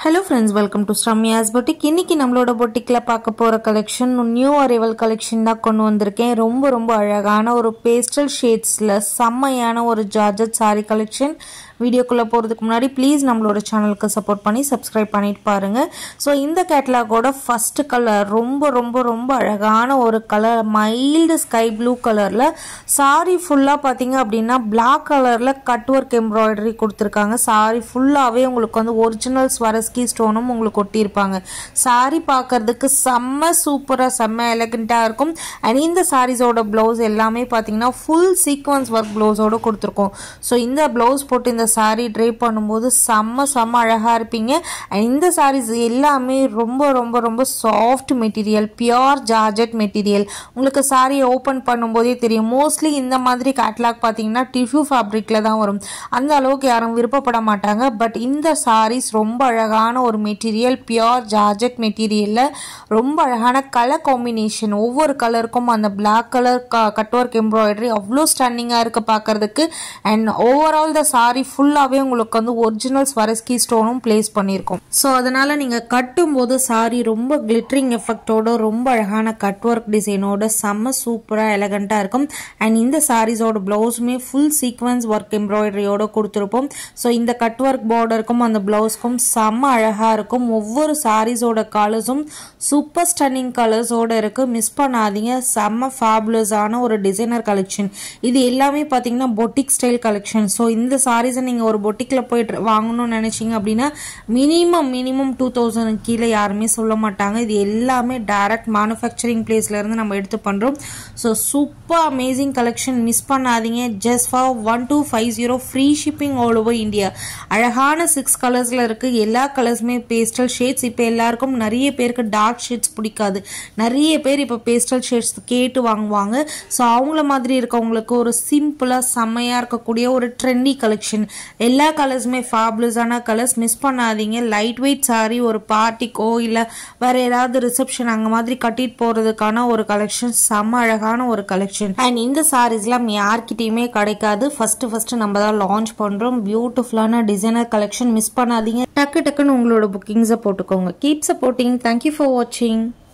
hello friends welcome to Sramya's boutique இன்னைக்கு நம்மளோட பொட்டிக்கில் பார்க்க போகிற கலெக்ஷன் நியூ அரைவல் கலெக்ஷன் தான் கொண்டு வந்திருக்கேன் ரொம்ப ரொம்ப அழகான ஒரு பேஸ்டல் ஷேட்ஸில் செம்மையான ஒரு ஜார்ஜட் சாரி கலெக்ஷன் வீடியோக்குள்ளே போகிறதுக்கு முன்னாடி ப்ளீஸ் நம்மளோட சேனலுக்கு சப்போர்ட் பண்ணி சப்ஸ்கிரைப் பண்ணிட்டு பாருங்கள் ஸோ இந்த கேட்லாகோட ஃபஸ்ட்டு கலர் ரொம்ப ரொம்ப ரொம்ப அழகான ஒரு கலர் மைல்டு ஸ்கை ப்ளூ கலரில் சாரி ஃபுல்லாக பார்த்தீங்க அப்படின்னா பிளாக் கலரில் கட் ஒர்க் எம்ப்ராய்டரி கொடுத்துருக்காங்க சாரி ஃபுல்லாகவே உங்களுக்கு வந்து ஒரிஜினல் ஸ்வரஸ்கி ஸ்டோனும் உங்களுக்கு ஒட்டியிருப்பாங்க சாரி பார்க்கறதுக்கு செம்ம சூப்பராக செம்ம எலகண்ட்டாக இருக்கும் அண்ட் இந்த சாரீஸோட ப்ளவுஸ் எல்லாமே பார்த்தீங்கன்னா ஃபுல் சீக்வன்ஸ் ஒர்க் ப்ளவுஸோடு கொடுத்துருக்கோம் ஸோ இந்த ப்ளவுஸ் போட்டு இந்த சாரீ ட்ரை பண்ணும்போது செம்ம செம்ம அழகாக இருப்பீங்க அண்ட் இந்த சாரீஸ் எல்லாமே ரொம்ப ரொம்ப ரொம்ப soft material pure georgette material உங்களுக்கு சாரியை ஓப்பன் பண்ணும்போதே தெரியும் மோஸ்ட்லி இந்த மாதிரி கேட்லாக் பார்த்தீங்கன்னா டிஷ்யூ ஃபேப்ரிக்கில் தான் வரும் அந்த அளவுக்கு யாரும் விருப்பப்பட மாட்டாங்க பட் இந்த சாரீஸ் ரொம்ப அழகான ஒரு மெட்டீரியல் பியோர் ஜார்ஜெட் மெட்டீரியலில் ரொம்ப அழகான கலர் காம்பினேஷன் ஒவ்வொரு கலருக்கும் அந்த black colour cut work embroidery அவ்வளோ ஸ்டன்னிங்காக இருக்குது பார்க்கறதுக்கு அண்ட் ஓவரால் த சாரி ஃபுல்லாகவே உங்களுக்கு வந்து ஒரிஜினல் ஸ்வரஸ்கி ஸ்டோனும் பிளேஸ் பண்ணியிருக்கோம் ஸோ அதனால் நீங்கள் கட்டும்போது சாரி ரொம்ப கிளிட்டரிங் எஃபெக்டோட ரொம்ப அழகான கட் ஒர்க் டிசைனோட செம்ம சூப்பராக எலகண்ட்டாக இருக்கும் அண்ட் இந்த சாரீஸோட ப்ளவுஸுமே ஃபுல் சீக்வன்ஸ் ஒர்க் எம்ப்ராய்டரியோட கொடுத்துருப்போம் ஸோ இந்த கட் ஒர்க் பார்டருக்கும் அந்த ப்ளவுஸ்க்கும் செம்ம அழகாக இருக்கும் ஒவ்வொரு சாரீஸோட கலர்ஸும் சூப்பர் ஸ்டன்னிங் கலர்ஸோட இருக்குது மிஸ் பண்ணாதீங்க செம்ம ஃபேபுலஸான ஒரு டிசைனர் கலெக்ஷன் இது எல்லாமே பார்த்தீங்கன்னா பொட்டிக் ஸ்டைல் கலெக்ஷன் ஸோ இந்த சாரீஸை நீங்கள் ஒரு பொட்டிக்கில் போயிட்டு வாங்கணும்னு நினச்சிங்க அப்படின்னா மினிமம் மினிமம் டூ தௌசண்ட் கீழே யாருமே சொல்ல மாட்டாங்க இது எல்லாமே டைரக்ட் மேனுஃபேக்சரிங் பிளேஸ்லேருந்து நம்ம எடுத்து பண்ணுறோம் so super amazing collection miss பண்ணாதீங்க just for one two five zero free shipping all over India அழகான சிக்ஸ் கலர்ஸில் இருக்குது எல்லா கலர்ஸுமே பேஸ்டல் ஷேட்ஸ் இப்போ எல்லாருக்கும் நிறைய பேருக்கு டார்க் ஷேட்ஸ் பிடிக்காது நிறைய பேர் இப்போ பேஸ்டல் ஷேட்ஸ் கேட்டு வாங்குவாங்க ஸோ அவங்கள மாதிரி இருக்கவங்களுக்கு ஒரு சிம்பிளாக செம்மையாக இருக்கக்கூடிய ஒரு ட்ரெண்டி கலெக்ஷன் எல்லா கலர்ஸுமே ஃபேப்லஸான கலர்ஸ் மிஸ் பண்ணாதீங்க லைட் வெயிட் சாரி ஒரு பார்ட்டிக்கோ இல்லை வேற ஏதாவது ரிசப்ஷன் அங்கே மாதிரி கட்டிட்டு போகிறதுக்கான ஒரு கலெக்ஷன் செம்ம அழகான ஒரு கலெக்ஷன் அண்ட் இந்த சாரீஸ்லாம் யார்கிட்டயுமே கிடைக்காது ஃபர்ஸ்ட் ஃபர்ஸ்ட் நம்ம தான் லான்ச் பண்ணுறோம் பியூட்டிஃபுல்லான டிசைனர் கலெக்ஷன் மிஸ் பண்ணாதீங்க டக்கு டக்குன்னு உங்களோட புக்கிங்ஸை போட்டுக்கோங்க கீப் சப்போர்ட்டிங் தேங்க்யூ ஃபார் வாட்சிங்